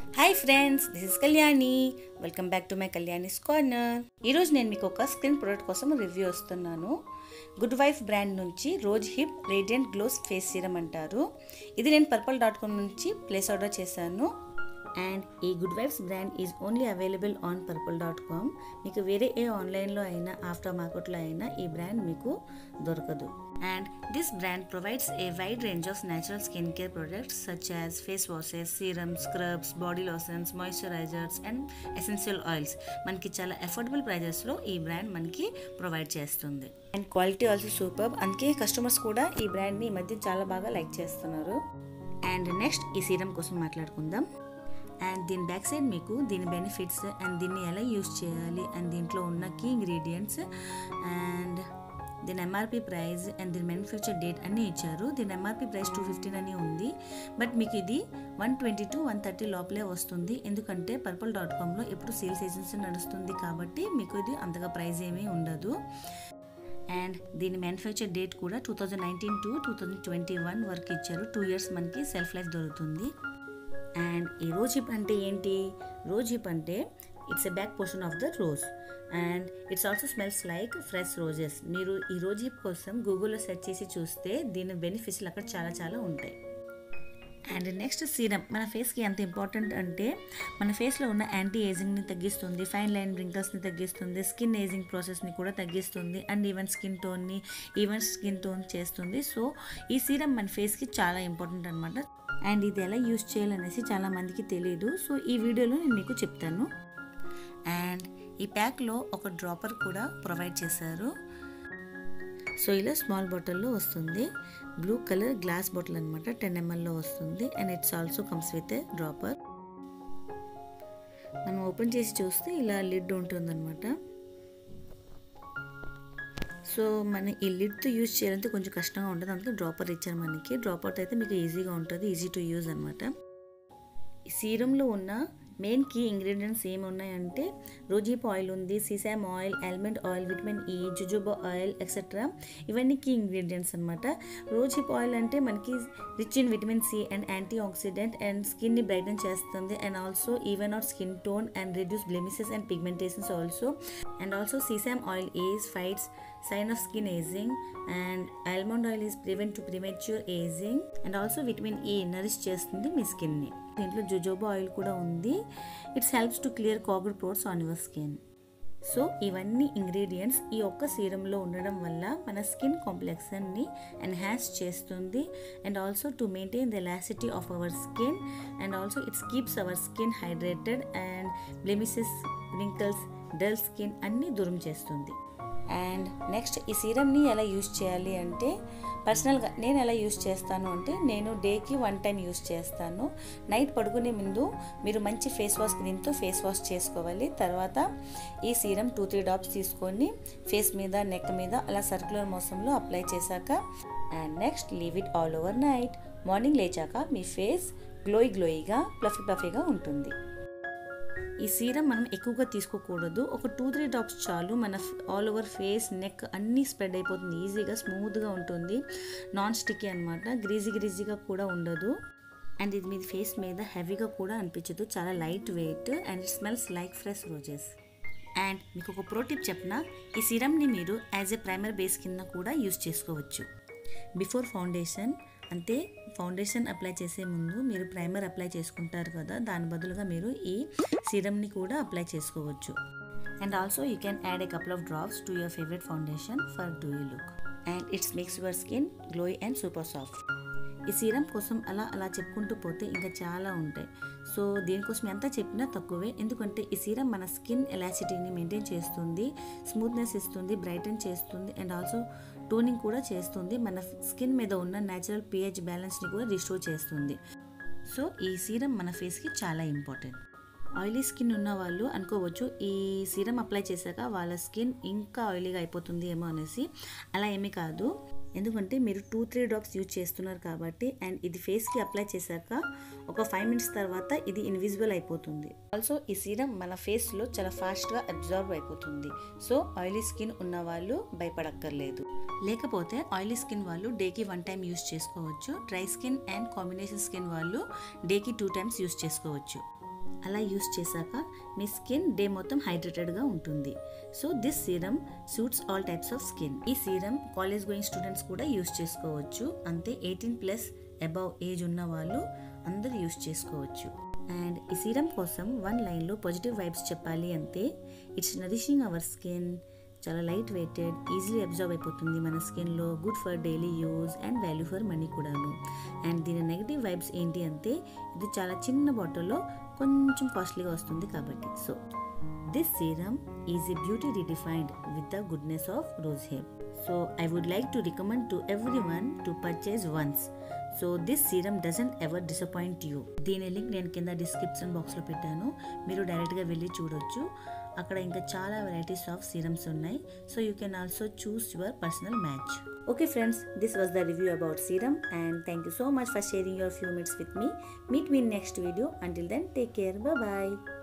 hi friends this is Kalyani welcome back to my Kalyani's corner ఈరోజు నేను మీకు ఒక స్కిన్ ప్రొడక్ట్ కోసం రివ్యూ వస్తున్నాను గుడ్ వైఫ్ బ్రాండ్ నుంచి rose hip radiant gloss face serum అంటారు ఇది నేను పర్పల్ డాట్ కామ్ నుంచి ప్లేస్ ఆర్డర్ చేశాను అండ్ ఈ good vibes brand is only available on Purplle dot com మీకు వేరే ఏ ఆన్లైన్లో అయినా ఆఫ్టర్ మార్కెట్లో అయినా ఈ బ్రాండ్ మీకు దొరకదు and this brand provides a wide range of natural skin care products such as face washes serums scrubs body lotions moisturisers and essential oils మనకి చాలా అఫోర్డబుల్ ప్రైజెస్లో ఈ బ్రాండ్ మనకి ప్రొవైడ్ చేస్తుంది అండ్ క్వాలిటీ ఆల్సో సూపర్ అందుకే customers కూడా ఈ బ్రాండ్ని ఈ మధ్య చాలా బాగా లైక్ చేస్తున్నారు అండ్ నెక్స్ట్ ఈ సీరం కోసం మాట్లాడుకుందాం అండ్ దీని బ్యాక్ సైడ్ మీకు దీని బెనిఫిట్స్ అండ్ దీన్ని ఎలా యూస్ చేయాలి అండ్ దీంట్లో ఉన్న కీ ఇంగ్రీడియంట్స్ అండ్ దీని ఎంఆర్పి ప్రైస్ అండ్ దీని మ్యానుఫ్యాక్చర్ డేట్ అన్నీ ఇచ్చారు దీని ఎంఆర్పి ప్రైస్ టూ ఫిఫ్టీన్ అని ఉంది బట్ మీకు ఇది one twenty to one thirty లోపలే వస్తుంది ఎందుకంటే పర్పుల్ డాట్ కామ్లో ఎప్పుడు సేల్స్ ఏజెన్సీ నడుస్తుంది కాబట్టి మీకు ఇది అంతగా ప్రైస్ ఏమీ ఉండదు అండ్ దీని మ్యానుఫ్యాక్చర్ డేట్ కూడా two thousand nineteen to two thousand twenty one వరకు ఇచ్చారు టూ ఇయర్స్ మనకి సెల్ఫ్ లైఫ్ దొరుకుతుంది అండ్ ఈ రోజ్ హిప్ అంటే ఏంటి రోజ్ హిప్ అంటే it's a back portion of the rose and it's also smells like fresh roses మీరు ఈ రోజ్ హిప్ కోసం గూగుల్లో సెర్చ్ చేసి చూస్తే దీని బెనిఫిట్స్లు అక్కడ చాలా చాలా ఉంటాయి అండ్ నెక్స్ట్ సీరం మన ఫేస్కి ఎంత ఇంపార్టెంట్ అంటే మన ఫేస్లో ఉన్న యాంటీ ఏజింగ్ని తగ్గిస్తుంది ఫైన్ లైన్ రింకల్స్ని తగ్గిస్తుంది స్కిన్ ఏజింగ్ ప్రాసెస్ని కూడా తగ్గిస్తుంది అండ్ ఈవెన్ స్కిన్ టోన్ని ఈవెన్ స్కిన్ టోన్ చేస్తుంది సో ఈ సీరం మన ఫేస్కి చాలా ఇంపార్టెంట్ అనమాట అండ్ ఇది ఎలా యూస్ చేయాలనేసి చాలా మందికి తెలియదు సో ఈ వీడియోలో నేను మీకు చెప్తాను అండ్ ఈ ప్యాక్లో ఒక డ్రాపర్ కూడా ప్రొవైడ్ చేశారు సో ఇలా స్మాల్ బాటిల్లో వస్తుంది బ్లూ కలర్ గ్లాస్ బాటిల్ అనమాట టెన్ ఎంఎల్లో వస్తుంది and it's also comes with a dropper మనం ఓపెన్ చేసి చూస్తే ఇలా లిడ్ ఉంటుందన్నమాట సో మన ఈ లిడ్తో యూజ్ చేయాలంటే కొంచెం కష్టంగా ఉంటుంది అందుకే డ్రాపర్ ఇచ్చారు మనకి డ్రాపర్ అయితే మీకు ఈజీగా ఉంటుంది ఈజీ టు యూజ్ అనమాట ఈ సీరంలో ఉన్న మెయిన్ కీ ఇంగ్రీడియంట్స్ ఏమి ఉన్నాయంటే రోజీప్ ఆయిల్ ఉంది sesame oil almond oil vitamin E jojoba oil etcetera ఇవన్నీ కీ ఇంగ్రీడియంట్స్ అనమాట రోజీప్ ఆయిల్ అంటే మనకి rich in vitamin C and antioxidant and స్కిన్ని బ్రైటన్ చేస్తుంది and also even out skin tone and reduce blemishes and pigmentations also and also sesame oil is fights sign of skin aging and almond oil is prevent to premature aging and also vitamin E nourish చేస్తుంది మీ స్కిన్ని దీంట్లో jojoba oil కూడా ఉంది it's helps to clear కాగుడ్ pores on your skin so ఇవన్నీ ingredients ఈ ఒక్క సీరంలో ఉండడం వల్ల మన స్కిన్ కాంప్లెక్సన్ని ఎన్హాన్స్ చేస్తుంది and also to maintain the elasticity of our skin and also it's keeps our skin hydrated and blemishes wrinkles dull skin అన్నీ దూరం చేస్తుంది అండ్ నెక్స్ట్ ఈ సీరమ్ని ఎలా యూస్ చేయాలి అంటే పర్సనల్గా నేను ఎలా యూస్ చేస్తాను అంటే నేను డేకి వన్ టైం యూస్ చేస్తాను నైట్ పడుకునే ముందు మీరు మంచి ఫేస్ వాష్ క్రీమ్తో ఫేస్ వాష్ చేసుకోవాలి తర్వాత ఈ సీరం టూ త్రీ డాప్స్ తీసుకొని ఫేస్ మీద నెక్ మీద అలా సర్క్యులర్ మోసంలో అప్లై చేశాక and next leave it all over night morning లేచాక మీ ఫేస్ గ్లోయి గ్లోయిగా ప్లఫీ ప్లఫీగా ఉంటుంది ఈ సీరం మనం ఎక్కువగా తీసుకోకూడదు ఒక టూ త్రీ డ్రాప్స్ చాలు మన ఆల్ ఓవర్ ఫేస్ నెక్ అన్నీ స్ప్రెడ్ అయిపోతుంది ఈజీగా స్మూత్గా ఉంటుంది నాన్ స్టిక్కీ అనమాట గ్రీజీ గ్రీజీగా కూడా ఉండదు అండ్ ఇది మీ ఫేస్ మీద హెవీగా కూడా అనిపించదు చాలా light weight and it smells like fresh roses and మీకు ఒక ప్రో టిప్ చెప్పిన ఈ సీరమ్ని మీరు యాజ్ ఏ ప్రైమర్ బేస్ కింద కూడా యూస్ చేసుకోవచ్చు బిఫోర్ ఫౌండేషన్ అంటే ఫౌండేషన్ అప్లై చేసే ముందు మీరు ప్రైమర్ అప్లై చేసుకుంటారు కదా దాని బదులుగా మీరు ఈ సీరమ్ని కూడా అప్లై చేసుకోవచ్చు and also you can add a couple of drops to your favourite foundation for dewy look and it's makes your skin glowy and super soft ఈ సీరం కోసం అలా అలా చెప్పుకుంటూ పోతే ఇంకా చాలా ఉంటాయి సో దీనికోసం ఎంత చెప్పినా తక్కువే ఎందుకంటే ఈ సీరం మన స్కిన్ ఎలాసిటీని మెయింటైన్ చేస్తుంది స్మూత్నెస్ ఇస్తుంది బ్రైటన్ చేస్తుంది అండ్ ఆల్సో టోనింగ్ కూడా చేస్తుంది మన స్కిన్ మీద ఉన్న న్యాచురల్ పిహెచ్ బ్యాలెన్స్ని కూడా రిస్టోర్ చేస్తుంది సో ఈ సీరం మన ఫేస్కి చాలా ఇంపార్టెంట్ ఆయిలీ స్కిన్ ఉన్న వాళ్ళు అనుకోవచ్చు ఈ సీరం అప్లై చేశాక వాళ్ళ స్కిన్ ఇంకా ఆయిలీగా అయిపోతుంది ఏమో అనేసి అలా ఏమీ కాదు ఎందుకంటే మీరు టూ త్రీ డ్రాప్స్ యూజ్ చేస్తున్నారు కాబట్టి అండ్ ఇది ఫేస్కి అప్లై చేశాక ఒక ఫైవ్ మినిట్స్ తర్వాత ఇది ఇన్విజిబుల్ అయిపోతుంది ఆల్సో ఈ సీరం మన ఫేస్లో చాలా ఫాస్ట్గా అబ్జర్వ్ అయిపోతుంది సో ఆయిలీ స్కిన్ ఉన్న వాళ్ళు భయపడక్కర్లేదు లేకపోతే ఆయిలీ స్కిన్ వాళ్ళు డేకి వన్ టైం యూస్ చేసుకోవచ్చు dry skin and combination skin వాళ్ళు డేకి టూ టైమ్స్ యూస్ చేసుకోవచ్చు అలా యూస్ చేశాక మీ స్కిన్ డే మొత్తం హైడ్రేటెడ్గా ఉంటుంది so this serum suits all types of skin ఈ సీరం కాలేజ్ గోయింగ్ స్టూడెంట్స్ కూడా యూస్ చేసుకోవచ్చు అంతే ఎయిటీన్ ప్లస్ అబవ్ ఏజ్ ఉన్న వాళ్ళు అందరూ యూస్ చేసుకోవచ్చు అండ్ ఈ సీరం కోసం వన్ లైన్లో పాజిటివ్ వైబ్స్ చెప్పాలి అంతే ఇట్స్ నరిషింగ్ అవర్ స్కిన్ చాలా లైట్ వెయిటెడ్ ఈజీలీ అబ్జర్వ్ అయిపోతుంది మన స్కిన్లో good for daily use and value for money కూడాను అండ్ దీని నెగిటివ్ వైబ్స్ ఏంటి అంటే ఇది చాలా చిన్న బాటిల్లో కొంచెం కాస్ట్లీగా వస్తుంది కాబట్టి so this serum is a beauty redefined with the goodness of rose hair so I would like to recommend to everyone to purchase once so this serum doesn't ever disappoint you దీని link నేను కింద description బాక్స్లో పెట్టాను మీరు డైరెక్ట్గా వెళ్ళి చూడొచ్చు అక్కడ ఇంకా చాలా వెరైటీస్ ఆఫ్ సీరమ్స్ ఉన్నాయి so you can also choose your personal match okay friends this was the review about serum and thank you so much for sharing your few minutes with me meet me next video until then take care bye